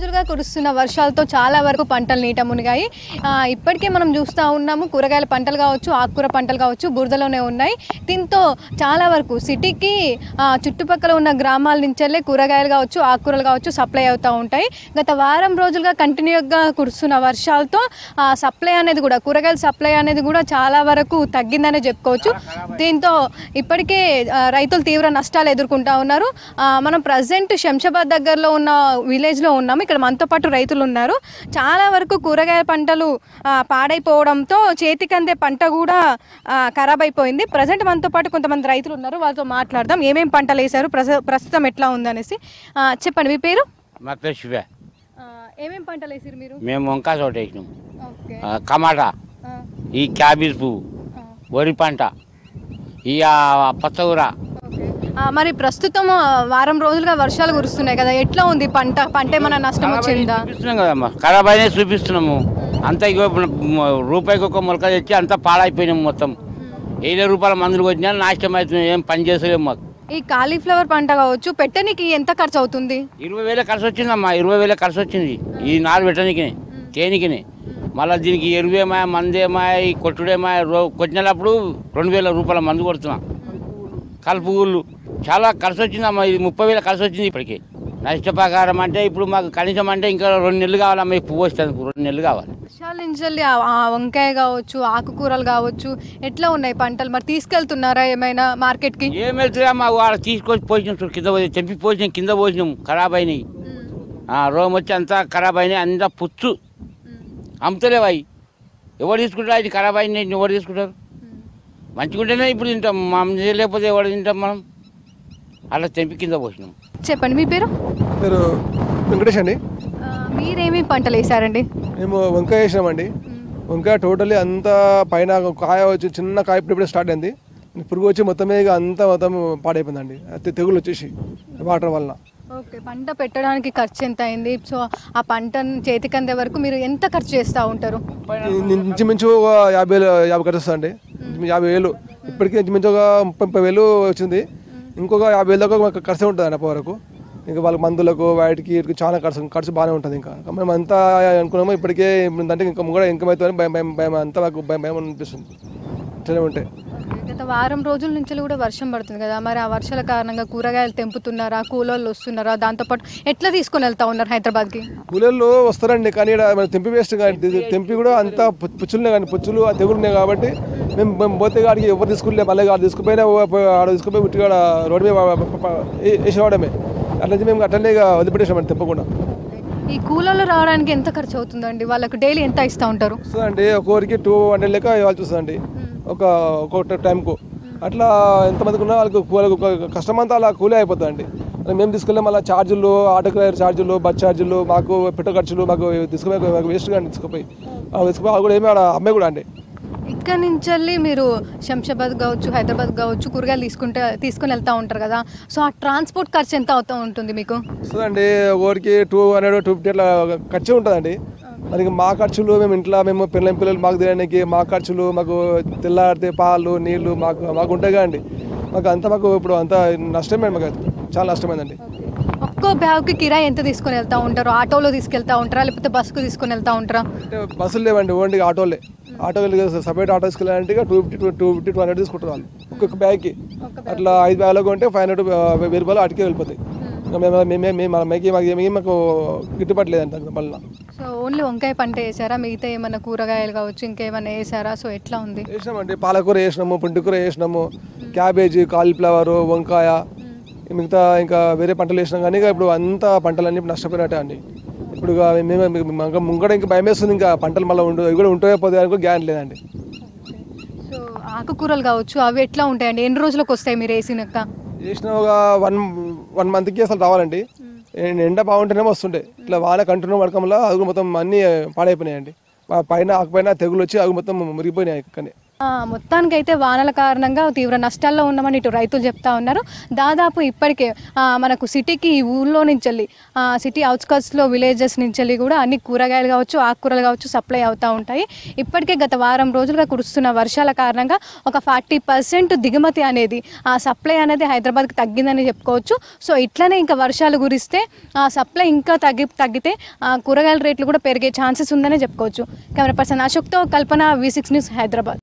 రోజులుగా కురుస్తున్న వర్షాలతో చాలా వరకు పంటలు నీట మునిగాయి ఆ, ఇప్పటికే మనం చూస్తూ ఉన్నాము కూరగాయల పంటలు కావచ్చు ఆకుకూర పంటలు కావచ్చు బురదలోనే ఉన్నాయి దీంతో చాలా వరకు సిటీకి ఆ, చుట్టుపక్కల ఉన్న గ్రామాల నుంచెల్లే కూరగాయలు కావచ్చు ఆకుకూరలు కావచ్చు సప్లై అవుతూ ఉంటాయి గత వారం రోజులుగా కంటిన్యూగా కురుస్తున్న వర్షాలతో ఆ, సప్లై అనేది కూడా కూరగాయల సప్లై అనేది కూడా చాలా వరకు తగ్గిందనే చెప్పుకోవచ్చు దీంతో ఇప్పటికే ఆ, రైతులు తీవ్ర నష్టాలు ఎదుర్కొంటా ఉన్నారు ఆ, మనం ప్రజెంట్ శంషాబాద్ దగ్గరలో ఉన్న విలేజ్లో ఉన్నాము ఇక్కడ మనతో పాటు రైతులు ఉన్నారు చాలా వరకు కూరగాయ పంటలు ఆ, పాడైపోవడంతో చేతికి అందే పంట కూడా ఆ, ఖరాబ్ అయిపోయింది ప్రజెంట్ మనతో పాటు కొంతమంది రైతులు ఉన్నారు వాళ్ళతో మాట్లాడదాం ఏమేమి పంటలు వేశారు ప్రస- ప్రస్తుతం ఎట్లా ఉందనేసి ఆ, చెప్పండి మీ పేరు మా పేరు శివ ఆ, ఏమేం పంటలు వేసారు మీరు మేము వంకాయ తోట వేసినాం ఓకే ఆ, టమాటా ఆ, ఈ క్యాబేజ్ పువ్వు ఆ, వరి పంట ఈ ఆ, పచ్చగూర ఓకే. ఆ, మరి ప్రస్తుతం ఆ, వారం రోజులుగా వర్షాలు కురుస్తున్నాయి కదా ఎట్లా ఉంది పంట పంట ఏమైనా నష్టం వచ్చిందా చూపిస్తున్నాం కదమ్మా ఖరాబ్ అయినా చూపిస్తున్నాము అంతా ఇగో ఇప్పుడు మ- రూపాయికి ఒక మొలక తెచ్చి అంతా పాడైపోయినాము మొత్తం ఏదో రూపాయల మందులు వచ్చినా నాశనం అవుతున్నాయి ఏం పని చేసలేము మాకు ఈ కాలీఫ్లవర్ పంట కావచ్చు పెట్టడానికి ఎంత ఖర్చు అవుతుంది ఇరవై వేల ఖర్చు వచ్చిందమ్మా ఇరవై వేల ఖర్చు వచ్చింది ఈ నారు పెట్టడానికి తేనికి మళ్ళీ దీనికి ఎరువేమా మందేమా ఈ కొట్టుడేమా రో కొట్టినప్పుడు రెండు వేల రూపాయల మందు కొడుతున్నా కలుపు ఊళ్ళు చాలా ఖర్చు వచ్చిందమ్మా ఇది ముప్పై వేల ఖర్చు వచ్చింది ఇప్పటికి నష్టప్రకారం అంటే ఇప్పుడు మాకు కనీసం అంటే ఇంకా రెండు నెలలు కావాలమ్మా ఈ పువ్వు వస్తుంది రెండు నెలలు కావాలి వర్షాల నుంచి వెళ్ళి ఆ- ఆ వంకాయ కావచ్చు ఆకుకూరలు కావచ్చు ఎట్లా ఉన్నాయి పంటలు మరి తీసుకెళ్తున్నారా ఏమైనా మార్కెట్కి ఏం వెళ్తుందమ్మా వాడు తీసుకొచ్చి పోసినాం చూడు కింద పోయి తెంపి పోసినాం కింద పోసినాం ఖరాబ్ అయినాయి ఆ, రోగం వచ్చి అంతా ఖరాబ్ అయినాయి అంతా పుచ్చు అమ్ముతలేవు అవి ఎవరు తీసుకుంటారు అది ఖరాబ్ అయినాయి ఎవరు తీసుకుంటారు మంచిగా ఉంటేనే ఇప్పుడు తింటాం మనం లేకపోతే ఎవరు తింటాం మనం అలా తెంపి కింద పోసినాం చెప్పండి మీ పేరు పేరు వెంకటేష్ అండి ఆ, మీరేమి పంటలు వేసారండి మేము వంకాయ వేసినామండి వంకాయ టోటలీ అంతా పైన కాయ వచ్చి చిన్న కాయ ఇప్పుడు ఇప్పుడే స్టార్ట్ అయింది పురుగు వచ్చి మొత్తం మీద అంతా మొత్తం పాడైపోయిందండి అయితే తెగులు వచ్చేసి వాటర్ వలన ఓకే పంట పెట్టడానికి ఖర్చు ఎంత అయింది సో ఆ పంటను చేతికి అందే వరకు మీరు ఎంత ఖర్చు చేస్తూ ఉంటారు ఇంచుమించు ఒక యాభై వేలు యాభై ఖర్చు వస్తుందండి ఇంచుమించు యాభై వేలు ఇప్పటికీ ఇంచుమించు ఒక ముప్పై ముప్పై వేలు వచ్చింది ఇంకొక యాభై వేలు దాకా మాకు ఖర్చు ఉంటుంది అప్పటి వరకు ఇంకా వాళ్ళ మందులకు వాటికి వీటికి చాలా ఖర్చు ఖర్చు బాగానే ఉంటుంది ఇంకా మేము అంతా అనుకున్నాము ఇప్పటికే అంటే ఇంకా కూడా ఇంకా అవుతుందని భయం భయం భయం అంతా మాకు భయం భయం అనిపిస్తుంది ఇట్లనే ఉంటాయి ఓకే. గత వారం రోజుల నుంచి కూడా వర్షం పడుతుంది కదా మరి ఆ వర్షాల కారణంగా కూరగాయలు తెంపుతున్నారా కూలోళ్ళు వస్తున్నారా దాంతోపాటు ఎట్లా తీసుకొని వెళ్తా ఉన్నారు హైదరాబాద్కి కూలీలు వస్తారండి కానీ ఇక్కడ మన తెంపి వేస్ట్ కానీ తె- తెంపి కూడా అంత పు- పుచ్చులున్నాయి కానీ పుచ్చులు ఆ తెగులు ఉన్నాయి కాబట్టి మేము మేము పోతే కాడికి ఎవరు తీసుకులే మళ్ళీ ఆడ తీసుకుపోయినా ఓ- పో- ఆడ తీసుకుపోయి ఉట్టి కాడ రోడ్డు మీద ప- ప- ప- ఏ- వేసేవాడమే అట్లా నుంచి మేము అట్లనే ఇక వదిలిపెట్టేసామండి తెప్పకుండా ఈ కూలోళ్ళు రావడానికి ఎంత ఖర్చు అవుతుందండి వాళ్ళకు డైలీ ఎంత ఇస్తూ ఉంటారు వస్తుందండి ఒక్కొక్కరికి టూ హండ్రెడ్ లెక్క ఇవ్వాల్సి వస్తుందండి ఒక ఒక్కొక్క టైంకు అట్లా ఎంతమందికి ఉన్నా వాళ్ళకి వాళ్ళకి ఒక కష్టం అంతా అలా కూలీ అయిపోతుందండి అలా మేము తీసుకెళ్ళే మళ్ళీ ఛార్జీలు ఆటో కిరాయి ఛార్జీలు బస్ ఛార్జీలు మాకు పెట్రోల్ ఖర్చులు మాకు తీసుకుపోయి మాకు వేస్ట్ కానీ తీసుకుపోయి ఆ తీసుకుపోయి అది కూడా ఏమి ఆడ అమ్మాయి కూడా అండి ఇక్కడ నుంచి వెళ్ళి మీరు శంషాబాద్ కావచ్చు హైదరాబాద్ కావచ్చు కూరగాయలు తీసుకుంటే తీసుకొని వెళ్తూ ఉంటారు కదా సో ఆ ట్రాన్స్పోర్ట్ ఖర్చు ఎంత అవుతూ ఉంటుంది మీకు వస్తుందండి ఒకరికి టూ హండ్రెడ్ టూ ఫిఫ్టీ అట్లా ఖర్చు ఉంటుందండి మరి ఇక మా ఖర్చులు మేము ఇంట్లో మేము పిల్లల పిల్లలు మాకు తినడానికి మా ఖర్చులు మాకు తెల్లారితే పాలు నీళ్లు మాకు మాకు ఉంటాయి కదండి మాకు అంతా మాకు ఇప్పుడు అంతా నష్టమే మాకు అది. చాలా నష్టమైందండి ఒక్కో బ్యాగ్కి కిరాయి ఎంత తీసుకొని వెళ్తూ ఉంటారు ఆటోలో తీసుకెళ్తా ఉంటారా లేకపోతే బస్సుకు తీసుకొని వెళ్తా ఉంటారా అంటే బస్సులు లేవండి ఓన్లీ ఆటోలే ఆటో సపరేట్ ఆటో తీసుకెళ్ళాలంటే ఇక two fifty two fifty two hundred తీసుకుంటారు వాళ్ళు ఒక్కొక్క బ్యాగ్కి అట్లా ఐదు బ్యాగ్లకు ఉంటే ఫైవ్ హండ్రెడ్ వెయ్యి రూపాయలు అటుకే వెళ్ళిపోతాయి ఇంకా మేము మేమే మేము మాకు మాకు ఏమి మాకు గిట్టుబాటు లేదంట మళ్ళీ సో ఓన్లీ వంకాయ పంట వేసారా మిగతా ఏమైనా కూరగాయలు కావచ్చు ఇంకేమైనా వేసారా సో ఎట్లా ఉంది వేసినామండి పాలకూర వేసినాము పుంటికూర వేసినాము క్యాబేజీ కాలీఫ్లవర్ వంకాయ మిగతా ఇంకా వేరే పంటలు వేసినాం కానీ ఇక ఇప్పుడు అంతా పంటలన్నీ నష్టపోయినట్టే అండి ఇప్పుడు ఇక మేము మేము ముంగడ ఇంకా భయం వేస్తుంది ఇంకా పంటలు మళ్ళీ ఉండు అవి కూడా ఉంటాయో పోతే అని కూడా గ్యారెంటీ లేదండి సో ఆకుకూరలు కావచ్చు అవి ఎట్లా ఉంటాయండి ఎన్ని రోజులకు వస్తాయి మీరు వేసినాక చేసిన ఒక వన్ వన్ మంత్కి అసలు రావాలండి ఎండ- ఎండ బాగుంటేనే వస్తుండే ఇట్లా వాన కంటిన్యూ పడకంలో అది కూడా మొత్తం అన్నీ పాడైపోయినాయండి మా పైన ఆకుపైన తెగులు వచ్చి అవి మొత్తం మురిగిపోయినాయి కానీ ఆ, మొత్తానికైతే వానల కారణంగా తీవ్ర నష్టాల్లో ఉన్నామని ఇటు రైతులు చెప్తా ఉన్నారు దాదాపు ఇప్పటికే ఆ, మనకు సిటీకి ఈ ఊళ్ళో నుంచి వెళ్ళి ఆ, సిటీ అవుట్స్కట్స్లో విలేజెస్ నుంచి వెళ్ళి కూడా అన్ని కూరగాయలు కావచ్చు ఆకుకూరలు కావచ్చు సప్లై అవుతూ ఉంటాయి ఇప్పటికే గత వారం రోజులుగా కురుస్తున్న వర్షాల కారణంగా ఒక ఫార్టీ పర్సెంట్ దిగుమతి అనేది ఆ సప్లై అనేది హైదరాబాద్కి తగ్గిందని చెప్పుకోవచ్చు సో ఇట్లనే ఇంకా వర్షాలు కురిస్తే ఆ సప్లై ఇంకా తగ్గి తగ్గితే ఆ, కూరగాయల రేట్లు కూడా పెరిగే ఛాన్సెస్ ఉందనే చెప్పుకోవచ్చు కెమెరా పర్సన్ అశోక్తో Kalpana V six news Hyderabad